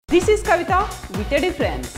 This is Kavita with a difference.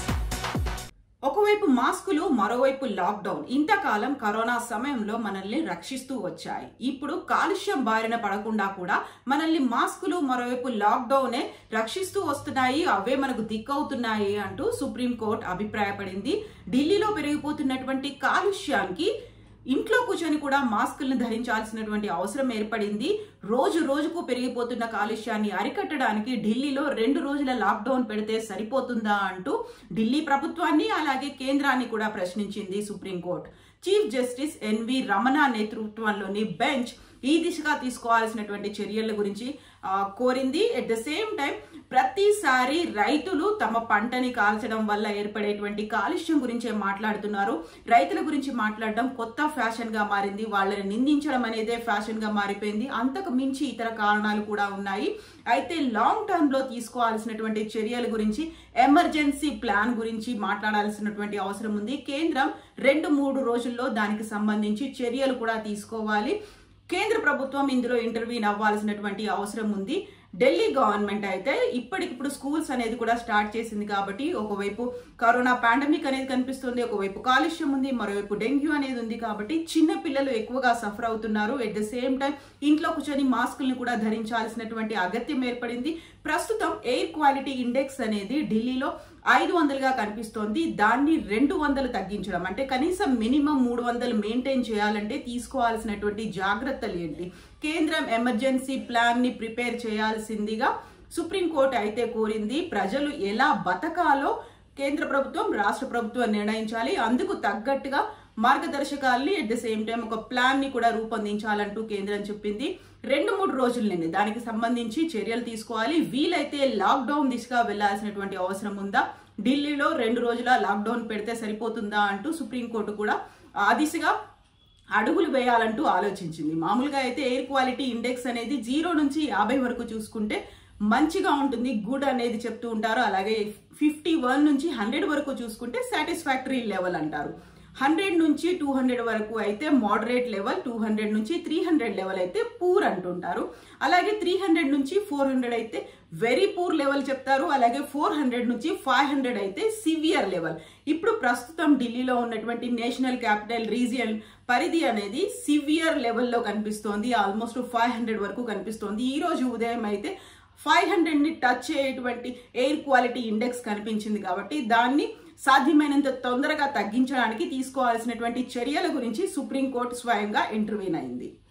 ఒకవైపు మాస్కులు మరోవైపు లాక్డౌన్ ఇంతకాలం కరోనా సమయంలో మనల్ని రక్షిస్తూ వచ్చాయి ఇప్పుడు కాలుష్యం బారిన పడకుండా కూడా మనల్ని మాస్కులు మరోవైపు లాక్డౌనే రక్షిస్తూ వస్తున్నాయి అవే మనకు దిక్కవుతున్నాయి అంటూ సుప్రీంకోర్టు అభిప్రాయపడింది ఢిల్లీలో పెరిగిపోతున్నటువంటి కాలుష్యానికి ఇంట్లో కూర్చొని కూడా మాస్కులను ధరించాల్సినటువంటి అవసరం ఏర్పడింది రోజు రోజుకు పెరిగిపోతున్న కాలుష్యాన్ని అరికట్టడానికి ఢిల్లీలో రెండు రోజుల లాక్డౌన్ పెడితే సరిపోతుందా అంటూ ఢిల్లీ ప్రభుత్వాన్ని అలాగే కేంద్రాన్ని కూడా ప్రశ్నించింది supreme court chief justice N V Ramana నేతృత్వంలోని బెంచ్ ఈ దిశగా తీసుకోవాల్సినటువంటి చర్యల గురించి ఆ, కోరింది ఎట్ ద సేమ్ టైం ప్రతిసారి రైతులు తమ పంటని కాల్చడం వల్ల ఏర్పడేటువంటి కాలుష్యం గురించే మాట్లాడుతున్నారు రైతుల గురించి మాట్లాడడం కొత్త ఫ్యాషన్ గా మారింది వాళ్ళని నిందించడం అనేదే ఫ్యాషన్ గా మారిపోయింది అంతకు మించి ఇతర కారణాలు కూడా ఉన్నాయి అయితే లాంగ్ టర్మ్ లో తీసుకోవాల్సినటువంటి చర్యల గురించి ఎమర్జెన్సీ ప్లాన్ గురించి మాట్లాడాల్సినటువంటి అవసరం ఉంది కేంద్రం రెండు మూడు రోజుల్లో దానికి సంబంధించి చర్యలు కూడా తీసుకోవాలి కేంద్ర ప్రభుత్వం ఇందులో ఇంటర్వ్యూన్ అవ్వాల్సినటువంటి అవసరం ఉంది ఢిల్లీ గవర్నమెంట్ అయితే ఇప్పటికిప్పుడు స్కూల్స్ అనేది కూడా స్టార్ట్ చేసింది కాబట్టి ఒకవైపు కరోనా పాండమిక్ అనేది కనిపిస్తుంది ఒకవైపు కాలుష్యం ఉంది మరోవైపు డెంగ్యూ అనేది ఉంది కాబట్టి చిన్న పిల్లలు ఎక్కువగా సఫర్ అవుతున్నారు ఎట్ ద సేమ్ టైం ఇంట్లో కూర్చొని మాస్కుల్ని కూడా ధరించాల్సినటువంటి అగత్యం ఏర్పడింది ప్రస్తుతం ఎయిర్ క్వాలిటీ ఇండెక్స్ అనేది ఢిల్లీలో ఐదు వందలుగా కనిపిస్తోంది దాన్ని రెండు వందలు తగ్గించడం అంటే కనీసం మినిమం మూడు వందలు మెయింటైన్ చేయాలంటే తీసుకోవాల్సినటువంటి జాగ్రత్తలు ఏంటి కేంద్రం ఎమర్జెన్సీ ప్లాన్ ని ప్రిపేర్ చేయాల్సిందిగా సుప్రీంకోర్టు అయితే కోరింది ప్రజలు ఎలా బతకాలో కేంద్ర ప్రభుత్వం రాష్ట్ర ప్రభుత్వం నిర్ణయించాలి అందుకు తగ్గట్టుగా మార్గదర్శకాల్ని అట్ ద సేమ్ టైం ఒక ప్లాన్ ని కూడా రూపొందించాలంటూ కేంద్రం చెప్పింది రెండు మూడు రోజుల్లోనే దానికి సంబంధించి చర్యలు తీసుకోవాలి వీలైతే లాక్డౌన్ దిశగా వెళ్లాల్సినటువంటి అవసరం ఉందా ఢిల్లీలో రెండు రోజుల లాక్డౌన్ పెడితే సరిపోతుందా అంటూ సుప్రీంకోర్టు కూడా ఆ దిశగా అడుగులు వేయాలంటూ ఆలోచించింది మామూలుగా అయితే ఎయిర్ క్వాలిటీ ఇండెక్స్ అనేది జీరో నుంచి యాభై వరకు చూసుకుంటే మంచిగా ఉంటుంది గుడ్ అనేది చెప్తూ ఉంటారు అలాగే ఫిఫ్టీ వన్ నుంచి హండ్రెడ్ వరకు చూసుకుంటే సాటిస్ఫాక్టరీ లెవెల్ అంటారు హండ్రెడ్ నుంచి టూ హండ్రెడ్ వరకు అయితే మోడరేట్ లెవెల్ టూ హండ్రెడ్ నుంచి త్రీ హండ్రెడ్ లెవెల్ అయితే పూర్ అంటుంటారు అలాగే త్రీ హండ్రెడ్ నుంచి ఫోర్ హండ్రెడ్ అయితే వెరీ పూర్ లెవెల్ చెప్తారు అలాగే ఫోర్ హండ్రెడ్ నుంచి ఫైవ్ హండ్రెడ్ అయితే సివియర్ లెవెల్ ఇప్పుడు ప్రస్తుతం ఢిల్లీలో ఉన్నటువంటి నేషనల్ క్యాపిటల్ రీజియన్ పరిధి అనేది సివియర్ లెవెల్లో కనిపిస్తోంది ఆల్మోస్ట్ ఫైవ్ హండ్రెడ్ వరకు కనిపిస్తోంది ఈ రోజు ఉదయం అయితే ఫైవ్ హండ్రెడ్ ని టచ్ అయ్యేటువంటి ఎయిర్ క్వాలిటీ ఇండెక్స్ కనిపించింది కాబట్టి దాన్ని సాధ్యమైనంత తొందరగా తగ్గించడానికి తీసుకోవాల్సినటువంటి చర్యల గురించి సుప్రీంకోర్టు స్వయంగా ఇంటర్వ్యూన్ అయింది